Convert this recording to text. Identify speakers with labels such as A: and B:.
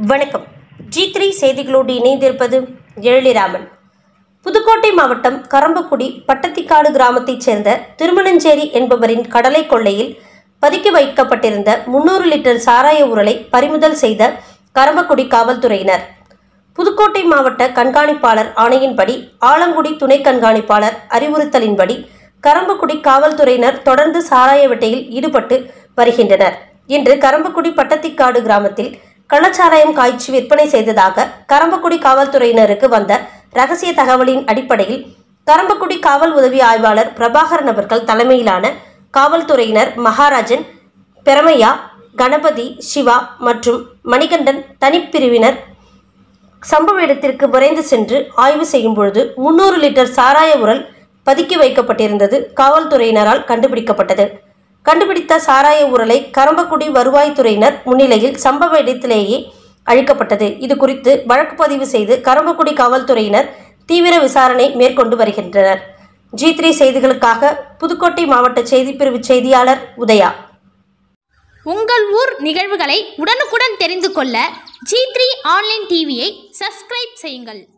A: வணக்கம் G three செய்திகளோடு இணைந்திருப்பது எழிலிராமன் புதுக்கோட்டை மாவட்டம் கரம்பக்குடி பட்டத்திக்காடு கிராமத்தைச் சேர்ந்த திருமணஞ்சேரி என்பவரின் கடலை கொள்ளையில் பதுக்கி வைக்கப்பட்டிருந்த முன்னூறு லிட்டர் சாராய உரலை பறிமுதல் செய்த கரம்பக்குடி காவல்துறையினர் புதுக்கோட்டை மாவட்ட கண்காணிப்பாளர் ஆணையின்படி ஆலங்குடி துணை கண்காணிப்பாளர் அறிவுறுத்தலின்படி கரம்பக்குடி காவல்துறையினர் தொடர்ந்து சாராய வேட்டையில் ஈடுபட்டு வருகின்றனர் இன்று கரம்பக்குடி பட்டத்திக்காடு கிராமத்தில் கள்ளச்சாராயம் காய்ச்சி விற்பனை செய்ததாக கரம்பக்குடி காவல்துறையினருக்கு வந்த ரகசிய தகவலின் அடிப்படையில் கரம்பக்குடி காவல் உதவி ஆய்வாளர் பிரபாகரன் அவர்கள் தலைமையிலான காவல்துறையினர் மகாராஜன் பெரமையா கணபதி சிவா மற்றும் மணிகண்டன் தனிப்பிரிவினர் சம்பவ இடத்திற்கு விரைந்து சென்று ஆய்வு செய்யும் பொழுது முன்னூறு லிட்டர் சாராய உரல் பதுக்கி வைக்கப்பட்டிருந்தது காவல்துறையினரால் கண்டுபிடிக்கப்பட்டது கண்டுபிடித்த சாராய உரலை கரம்பக்குடி வருவாய்த்துறையினர் முன்னிலையில் சம்பவ இடத்திலேயே அழிக்கப்பட்டது இது குறித்து வழக்கு பதிவு செய்து கரம்பக்குடி காவல்துறையினர் தீவிர விசாரணை மேற்கொண்டு வருகின்றனர் ஜி த்ரீ செய்திகளுக்காக புதுக்கோட்டை மாவட்ட செய்திப்பிரிவு செய்தியாளர் உதயா
B: உங்கள் ஊர் நிகழ்வுகளை உடனுக்குடன் தெரிந்து கொள்ள ஜி த்ரீ ஆன்லைன் டிவியை சப்ஸ்கிரைப் செய்யுங்கள்